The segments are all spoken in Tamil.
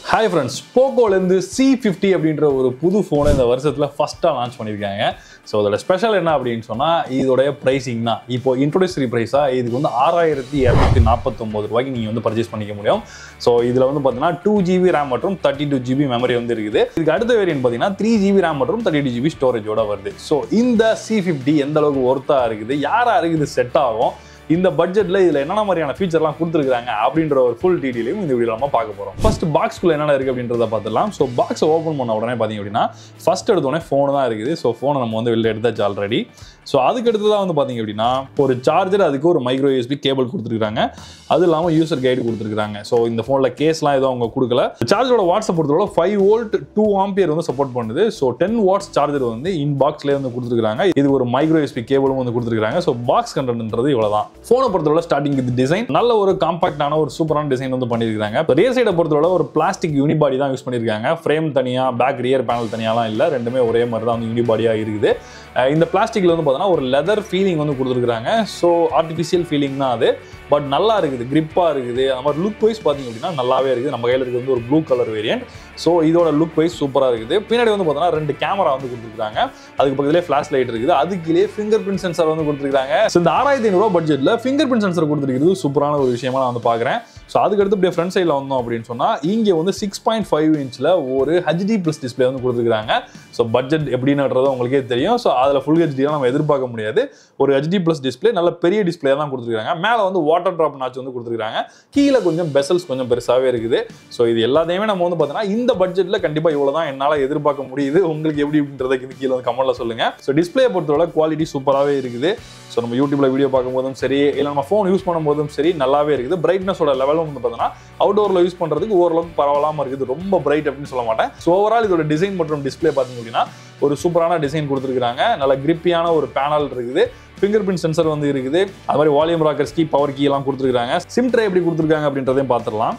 ஹாய் ஃப்ரெண்ட்ஸ் போக்கோலேருந்து சி ஃபிஃப்டி அப்படின்ற ஒரு புது ஃபோனை இந்த வருஷத்தில் ஃபஸ்ட்டாக லான்ச் பண்ணியிருக்காங்க ஸோ அதோட ஸ்பெஷல் என்ன அப்படின்னு சொன்னால் இதோடைய ப்ரைஸிங் தான் இப்போ இன்ட்ரோடியூசரி ப்ரைஸாக இதுக்கு வந்து ஆறாயிரத்தி இரநூத்தி நாற்பத்தொம்போது ரூபாய்க்கு நீங்கள் வந்து பர்ச்சேஸ் பண்ணிக்க முடியும் ஸோ இதில் வந்து பார்த்தீங்கன்னா டூ ஜிபி ரேம் மற்றும் தேர்ட்டி டூ ஜிபி மெமரி வந்து இருக்குது இதுக்கு அடுத்த வேரியன்ட் பார்த்தீங்கன்னா த்ரீ ஜிபி ரேம் மற்றும் தேர்ட்டி டூ ஜிபி ஸ்டோரேஜோட வருது ஸோ இந்த சி ஃபிஃப்டி எந்த அளவுக்கு ஒர்த்தாக இருக்குது யாராக இருக்குது செட் ஆகும் இந்த பட்ஜெட்ல இதுல என்னென்ன மாதிரியான ஃபீச்சர்லாம் கொடுத்துருக்காங்க அப்படின்ற ஒரு ஃபுல் டீடைலையும் இந்த வீடியோ நம்ம பார்க்க போறோம் ஃபர்ஸ்ட் பாக்ஸ்க்குள்ள என்னென்ன இருக்கு அப்படின்றத பார்த்துலாம் ஸோ பாக்ஸை ஓப்பன் பண்ண உடனே பார்த்தீங்க அப்படின்னா ஃபர்ஸ்ட் எடுத்தோடனே ஃபோன் தான் இருக்குது ஸோ ஃபோனை நம்ம வந்து வெளில எடுத்தாச்சு ஆல்ரெடி ஸோ அதுக்கு அடுத்ததான் வந்து பார்த்தீங்க அப்படின்னா ஒரு சார்ஜர் அதுக்கு ஒரு மைக்ரோ யூஎஸ்பி கேபிள் கொடுத்துருக்காங்க அது இல்லாமல் யூசர் கைடு கொடுத்துருக்காங்க ஸோ இந்த ஃபோனில் கேஸ்லாம் எதுவும் அவங்க கொடுக்கல சார்ஜரோட வாட்ஸை பொறுத்தவரை ஃபைவ் வோல்ட் டூ ஆம்பியர் வந்து சப்போர்ட் பண்ணுது ஸோ டென் வாட்ஸ் சார்ஜர் வந்து இன் பாக்ஸ்லேயே வந்து கொடுத்துருக்காங்க இது ஒரு மைக்ரோ யூஎஸ்பி கேபிளும் வந்து கொடுத்துருக்காங்க ஸோ பாக்ஸ் கண்டென்ட்ன்றது இவ்வளோ தான் ஃபோனை பொறுத்தவரை ஸ்டார்டிங் வித் டிசைன் நல்ல ஒரு காம்பாக்டான ஒரு சூப்பரான டிசைன் வந்து பண்ணியிருக்காங்க ரியர் சைடை பொறுத்தவரை ஒரு பிளாஸ்டிக் யூனிபாடி தான் யூஸ் பண்ணியிருக்காங்க ஃப்ரேம் தனியாக பேக் ரியர் பேனல் தனியாலாம் இல்லை ரெண்டுமே ஒரே மாதிரி தான் வந்து யூனிபாடியாக இருக்குது அஹ் இந்த பிளாஸ்டிக்ல வந்து பார்த்தோன்னா ஒரு லெதர் ஃபீலிங் வந்து கொடுத்துருக்காங்க ஸோ ஆர்டிஃபிஷியல் ஃபீலிங் தான் அது பட் நல்லா இருக்குது கிரிப்பாக இருக்குது அந்த மாதிரி லுக் வைஸ் பார்த்தீங்க அப்படின்னா நல்லாவே இருக்குது நம்ம கையில் இருக்கிறது வந்து ஒரு ப்ளூ கலர் வேரியன்ட் ஸோ இதோட லுக் வைஸ் சூப்பராக இருக்குது பின்னாடி வந்து பார்த்தோன்னா ரெண்டு கேமரா வந்து கொடுத்துருக்காங்க அதுக்கு பக்கத்துலேயே ஃப்ளாஷ் லைட் இருக்குது அதுக்குள்ளே ஃபிங்கர் பிரிண்ட் சென்சார் வந்து கொடுத்துருக்காங்க ஸோ இந்த ஆறாயிரத்தி ஐநூறுரூவா பட்ஜெட்டில் ஃபிங்கர் பிரிண்ட் சென்சார் கொடுத்துருக்கிறது சூப்பரான ஒரு விஷயமா நான் வந்து பார்க்குறேன் ஸோ அதுக்கடுத்து அப்படியே ஃப்ரண்ட் சைடில் வந்தோம் அப்படின்னு சொன்னால் இங்கே வந்து சிக்ஸ் பாயிண்ட் ஃபைவ் இன்ச்சில் ஒரு ஹெச்டி ப்ளஸ் டிஸ்பிளே வந்து கொடுத்துருக்காங்க ஸோ பட்ஜெட் எப்படின்றது உங்களுக்கே தெரியும் ஸோ அதில் ஃபுல் ஹெச்டிலாம் நம்ம எதிர்பார்க்க முடியாது ஒரு ஹெச்டி ப்ளஸ் டிஸ்பிளே நல்ல பெரிய டிஸ்பிளே தான் கொடுத்துருக்காங்க மேலே வந்து வாட்டர் ட்ராப் நாச்சு வந்து கொடுத்துருக்காங்க கீழே கொஞ்சம் பெசல்ஸ் கொஞ்சம் பெருசாகவே இருக்குது ஸோ இது எல்லாத்தையுமே நம்ம வந்து பார்த்தோன்னா இந்த பட்ஜெட்டில் கண்டிப்பாக இவ்வளோ தான் என்னால் எதிர்பார்க்க முடியுது உங்களுக்கு எப்படி அப்படின்றத இது கீழே வந்து கமெண்ட்டில் சொல்லுங்கள் ஸோ டிஸ்பிளே பொறுத்தவரை குவாலிட்டி சூப்பராகவே இருக்குது ஸோ நம்ம யூடியூப்ல வீடியோ பார்க்கும்போதும் சரி இல்லை நம்ம ஃபோன் யூஸ் பண்ணும்போதும் சரி நல்லாவே இருக்குது பிரைட்னஸோட லெவலும் வந்து பார்த்தோன்னா அவுடோரில் யூஸ் பண்ணுறதுக்கு ஓரளவுக்கு பரவலாமல் இருக்குது ரொம்ப பிரைட் அப்படின்னு சொல்ல மாட்டேன் ஸோ ஓவரால் இதோட டிசைன் மற்றும் டிஸ்பிளே பார்த்தீங்க அப்படின்னா ஒரு சூப்பரான டிசைன் கொடுத்துருக்காங்க நல்ல கிரிப்பியான ஒரு பேனல் இருக்குது ஃபிங்கர் பிரிண்ட் சென்சர் வந்து இருக்குது அது மாதிரி volume rockers key power key எல்லாம் கொடுத்துருக்காங்க சிம் ட்ரை எப்படி கொடுத்துருக்காங்க அப்படின்றதையும் பார்த்துடலாம்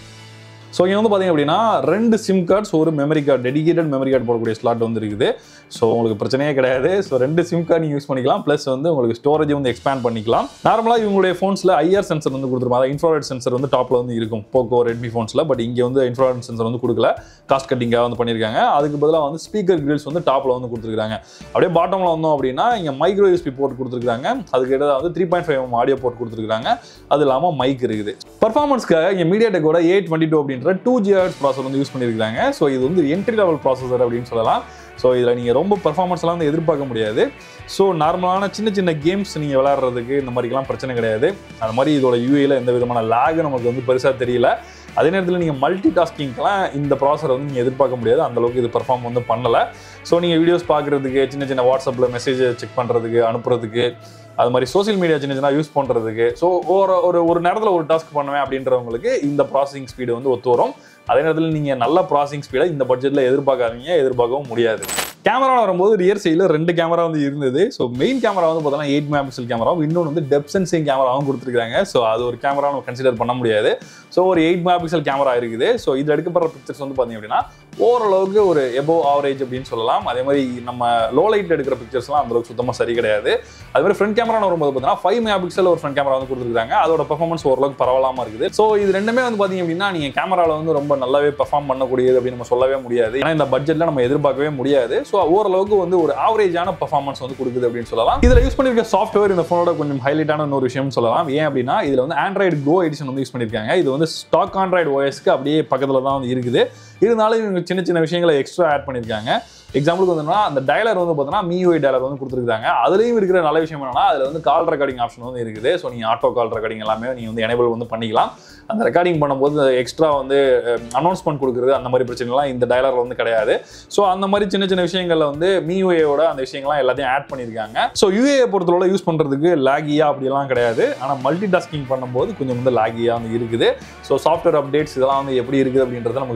ஸோ இங்கே வந்து பார்த்தீங்க அப்படின்னா ரெண்டு சிம் கார்ட்ஸ் ஒரு memory card dedicated memory card போடக்கூடிய ஸ்லாட் வந்து இருக்குது ஸோ உங்களுக்கு பிரச்சனையே கிடையாது ஸோ ரெண்டு சிம் கார்டு நீங்கள் யூஸ் பண்ணிக்கலாம் ப்ளஸ் வந்து உங்களுக்கு ஸ்டோரேஜ் வந்து எக்ஸ்பேண்ட் பண்ணிக்கலாம் நார்மலாக இவங்களுடைய ஃபோன்ஸில் ஐஆர் சென்சர் வந்து கொடுத்துருப்பாங்க அதாவது இன்ஃப்ராரெட் சென்சர் வந்து டாப்பில் வந்து இருக்கும் போக்கோ ரெட்மி ஃபோன்ஸில் பட் இங்கே வந்து இன்ஃப்ராரெட் சென்சர் வந்து கொடுக்கல காஸ்ட் கட்டிங்காக வந்து பண்ணியிருக்காங்க அதுக்கு பதிலாக வந்து ஸ்பீக்கர் கிரில்ஸ் வந்து டாப்பில் வந்து கொடுத்துருக்காங்க அப்படியே பாட்டமில் வந்தோம் அப்படின்னா இங்கே மைக்ரோ யூஸ்பி போர்ட் கொடுத்துருக்காங்க அதுக்கு இடையே வந்து three point five audio port கொடுத்துருக்காங்க அது இல்லாமல் மைக் இருக்குது பர்ஃபார்மன்ஸ்க்காக இங்கே மீடியா டெக்கோட எயிட் டுவெண்ட்டி டூ அப்படின்ற டூ ஜிஹெச் ப்ராசர் வந்து யூஸ் பண்ணியிருக்காங்க ஸோ இது வந்து என்ட்ரி லெவல் ப்ராசஸர் அப்படின்னு சொல்லலாம் ஸோ இதில் நீங்கள் ரொம்ப பர்ஃபார்மன்ஸ்லாம் வந்து எதிர்பார்க்க முடியாது ஸோ நார்மலான சின்ன சின்ன கேம்ஸ் நீங்கள் விளையாடுறதுக்கு இந்த மாதிரிலாம் பிரச்சனை கிடையாது அந்த மாதிரி இதோட யூஏல எந்த விதமான லேக் நமக்கு வந்து பெருசாக தெரியல அதே நேரத்தில் நீங்கள் மல்டி டாஸ்கிங்க்கெலாம் இந்த ப்ராசர் வந்து நீங்கள் எதிர்பார்க்க முடியாது அந்த அளவுக்கு இது பெர்ஃபார்ம் வந்து பண்ணலை ஸோ நீங்கள் வீடியோஸ் பார்க்குறதுக்கு சின்ன சின்ன வாட்ஸ்அப்பில் மெசேஜ் செக் பண்ணுறதுக்கு அனுப்புறதுக்கு அது மாதிரி சோஷியல் மீடியா சின்ன சின்ன யூஸ் பண்ணுறதுக்கு ஸோ ஒரு ஒரு ஒரு நேரத்தில் ஒரு டாஸ்க் பண்ணுவேன் அப்படின்றவங்களுக்கு இந்த ப்ராசஸிங் ஸ்பீடு வந்து ஒத்து வரும் அதே நேரத்தில் நீங்கள் நல்ல ப்ராசஸிங் ஸ்பீடை இந்த பட்ஜெட்டில் எதிர்பார்க்காதீங்க எதிர்பார்க்கவும் முடியாது கேமரா வரும்போது ரியர் சைடில் ரெண்டு கேமரா வந்து இருந்தது ஸோ மெயின் கேமரா வந்து பார்த்தோன்னா எயிட் மெகா பிக்சல் கேமராவும் இன்னொன்று வந்து டெப் சென்சிங் கேமராவும் கொடுத்துருக்காங்க ஸோ அது ஒரு கேமரா நம்ம கன்சிடர் பண்ண முடியாது ஸோ ஒரு எயிட் மெகா பிக்சல் கேமரா இருக்குது ஸோ இது எடுக்கப்படுற பிக்சர்ஸ் வந்து பார்த்தீங்க அப்படின்னா ஓரளவுக்கு ஒரு எபோவ் ஆவரேஜ் அப்படின்னு சொல்லலாம் அதே மாதிரி நம்ம லோ லைட் எடுக்கிற பிக்சர்ஸ்லாம் அந்தளவுக்கு சுத்தமாக சரி கிடையாது அதே மாதிரி ஃப்ரண்ட் கேமரா வரும்போது பார்த்தீங்கன்னா ஃபைவ் மெகா பிக்சல் ஒரு ஃப்ரண்ட் கேமரா வந்து கொடுத்துருக்காங்க அதோட பர்ஃபார்மன்ஸ் ஓரளவுக்கு பரவலாமல் இருக்குது ஸோ இது ரெண்டுமே வந்து பார்த்தீங்க அப்படின்னா நீங்கள் கேமராவில் வந்து ரொம்ப நல்லாவே பர்ஃபார்ம் பண்ணக்கூடியது அப்படின்னு நம்ம சொல்லவே முடியாது ஏன்னா இந்த பட்ஜெட்டில் நம்ம எதிர்பார்க்கவே முடியாது ஸோ ஓரளவுக்கு வந்து ஒரு ஆவரேஜான பர்ஃபார்மன்ஸ் வந்து கொடுக்குது அப்படின்னு சொல்லலாம் இதில் யூஸ் பண்ணிருக்க சாஃப்ட்வேர் இந்த ஃபோனோட கொஞ்சம் ஹைலைட்டான இன்னொரு விஷயம் சொல்லலாம் ஏன் அப்படின்னா இதில் வந்து ஆண்ட்ராய்டு கோ எடிஷன் வந்து யூஸ் பண்ணியிருக்காங்க இது வந்து ஸ்டாக் ஆண்ட்ராய்டு ஓஎஸ்க்கு அப்படியே பக்கத்தில் தான் வந்து இருக்குது இருந்தாலும் இவங்க சின்ன சின்ன விஷயங்களை எக்ஸ்ட்ரா ஆட் பண்ணியிருக்காங்க எக்ஸாம்பிளுக்கு வந்து அந்த டயலர் வந்து பார்த்தோன்னா மியூஐ டயலர் வந்து கொடுத்துருக்காங்க அதுலேயும் இருக்கிற நல்ல விஷயம் என்னன்னா அதில் வந்து கால் ரெக்கார்டிங் ஆப்ஷன் வந்து இருக்குது ஸோ நீங்கள் ஆட்டோ கால் ரெக்கார்டிங் எல்லாமே நீங்கள் வந்து எனேபிள் வந்து பண்ணிக்கலாம் அந்த ரெக்கார்டிங் பண்ணும்போது எக்ஸ்ட்ரா வந்து அனௌன்ஸ்மெண்ட் கொடுக்குறது அந்த மாதிரி பிரச்சனைலாம் இந்த டயலரில் வந்து கிடையாது ஸோ அந்த மாதிரி சின்ன சின்ன விஷயங்களில் வந்து மியூஏயோட அந்த விஷயங்கள்லாம் எல்லாத்தையும் ஆட் பண்ணியிருக்காங்க ஸோ யூஏ பொறுத்தளவு யூஸ் பண்ணுறதுக்கு லேகியா அப்படிலாம் கிடையாது ஆனால் மல்டி டாஸ்கிங் பண்ணும்போது கொஞ்சம் வந்து லேகியாக வந்து இருக்குது ஸோ சாஃப்ட்வேர் அப்டேட்ஸ் இதெல்லாம் வந்து எப்படி இருக்குது அப்படின்றத நமக்கு பார்த்தா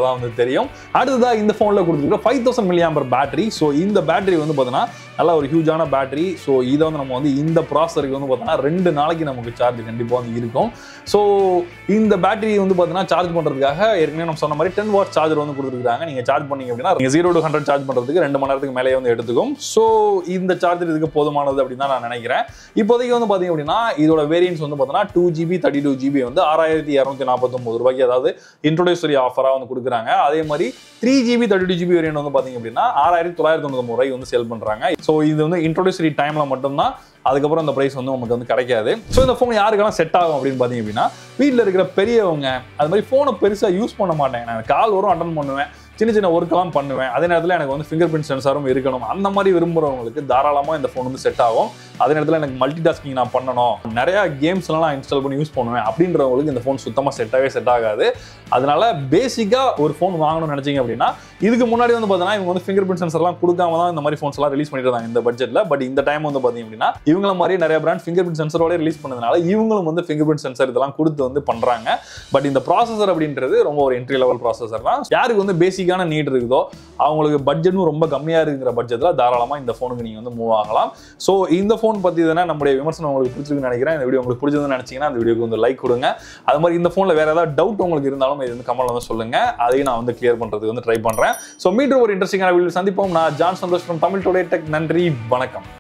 தான் வந்து தெரியும் அடுத்ததா இந்த ஃபோனில் கொடுத்துருக்க five thousand milli ampere battery so இந்த பேட்டரி வந்து பார்த்தீங்கன்னா நல்ல ஒரு ஹியூஜான பேட்டரி ஸோ இதை வந்து நம்ம வந்து இந்த ப்ராசருக்கு வந்து பார்த்தோன்னா ரெண்டு நாளைக்கு நமக்கு சார்ஜ் கண்டிப்பாக வந்து இருக்கும் ஸோ இந்த பேட்டரி வந்து பார்த்தீங்கன்னா சார்ஜ் பண்ணுறதுக்காக ஏற்கனவே நம்ம சொன்ன மாதிரி டென் வாட் சார்ஜர் வந்து கொடுத்துருக்காங்க நீங்கள் சார்ஜ் பண்ணீங்க அப்படின்னா நீங்கள் ஜீரோ டு ஹண்ட்ரட் சார்ஜ் பண்ணுறதுக்கு ரெண்டு மணி நேரத்துக்கு மேலே வந்து எடுத்துக்கும் ஸோ இந்த சார்ஜர் இதுக்கு போதுமானது அப்படின்னு தான் நான் நினைக்கிறேன் இப்போதைக்கு வந்து பார்த்தீங்க அப்படின்னா இதோட வேரியன்ஸ் வந்து பார்த்தோன்னா two GB thirty two GB வந்து ஆறாயிரத்தி இரநூத்தி நாற்பத்தொம்பது ரூபாய்க்கு அதாவது இன்ட்ரோடியூசரி ஆஃபராக வந்து கொடுக்குறாங்க அதே மாதிரி three GB thirty two GB variant வந்து பார்த்தீங்க அப்படின்னா ஆறாயிரத்தி தொள்ளாயிரத்தி தொண்ணூறு ரூபாய்க்கு வந்து சேல் பண்ணுறாங்க ஸோ இது வந்து இன்ட்ரோடியூசரி டைமில் மட்டும்தான் அதுக்கப்புறம் இந்த ப்ரைஸ் வந்து நமக்கு வந்து கிடைக்காது ஸோ இந்த ஃபோன் யாருக்கெல்லாம் செட் ஆகும் அப்படின்னு பார்த்தீங்க அப்படின்னா வீட்டில் இருக்கிற பெரியவங்க அது மாதிரி ஃபோனை பெருசாக யூஸ் பண்ண மாட்டேன் நான் கால் வரும் அட்டன் பண்ணுவேன் சின்ன சின்ன ஒர்க்கெல்லாம் பண்ணுவேன் அதே நேரத்தில் எனக்கு வந்து ஃபிங்கர் பிரிண்ட் சென்சாரும் இருக்கணும் அந்த மாதிரி விரும்புகிறவங்களுக்கு தாராளமாக இந்த ஃபோன் வந்து செட் ஆகும் அதே நேரத்தில் எனக்கு மல்டி டாஸ்கிங் நான் பண்ணணும் நிறையா கேம்ஸ்லாம் நான் இன்ஸ்டால் பண்ணி யூஸ் பண்ணுவேன் அப்படின்றவங்களுக்கு இந்த ஃபோன் சுத்தமாக செட்டாகவே செட் ஆகாது அதனால பேசிக்காக ஒரு ஃபோன் வாங்கணும்னு நினச்சிங்க அப்படின்னா இதுக்கு முன்னாடி வந்து பார்த்தீங்கன்னா இவங்க வந்து ஃபிங்கர் பிரிண்ட் சென்சர்லாம் கொடுக்காம தான் இந்த மாதிரி ஃபோன்ஸ் எல்லாம் ரிலீஸ் பண்ணிட்டு இருந்தாங்க இந்த பட்ஜெட்டில் பட் இந்த டைம் வந்து பார்த்தீங்க அப்படின்னா இவங்கள மாதிரி நிறைய பிராண்ட் ஃபிங்கர் பிரிண்ட் சென்சரோட ரிலீஸ் பண்ணதுனால இவங்களும் வந்து ஃபிங்கர் பிரிண்ட் சென்சர் இதெல்லாம் கொடுத்து வந்து பண்ணுறாங்க பட் இந்த ப்ராசஸர் அப்படின்றது ரொம்ப ஒரு என்ட்ரி லெவல் ப்ராசஸர் தான் யாருக்கு வந்து பேசிக்கான நீட் இருக்குதோ அவங்களுக்கு பட்ஜெட்டும் ரொம்ப கம்மியாக இருக்கிற பட்ஜெட்டில் தாராளமாக இந்த ஃபோனுக்கு நீங்கள் வந்து மூவ் ஆகலாம் ஸோ இந்த ஃபோன் பற்றி தானே நம்முடைய விமர்சனம் உங்களுக்கு பிடிச்சிருக்குன்னு நினைக்கிறேன் இந்த வீடியோ உங்களுக்கு பிடிச்சதுன்னு நினச்சிங்கன்னா அந்த வீடியோக்கு வந்து லைக் கொடுங்க அது மாதிரி இந்த ஃபோனில் வேறு ஏதாவது டவுட் உங்களுக்கு இருந்தாலும் இது வந்து கமெண்ட்ல வந்து சொல்லுங்கள் அதையும் நான் வந்து கிளியர் பண்ணுறதுக்கு வந்து ட்ரை பண்ணுறேன் ஸோ மீண்டும் ஒரு இன்ட்ரெஸ்டிங்கான வீடியோ சந்திப்போம் நான் John Santhosh from Tamil Today Tech நன்றி வணக்கம்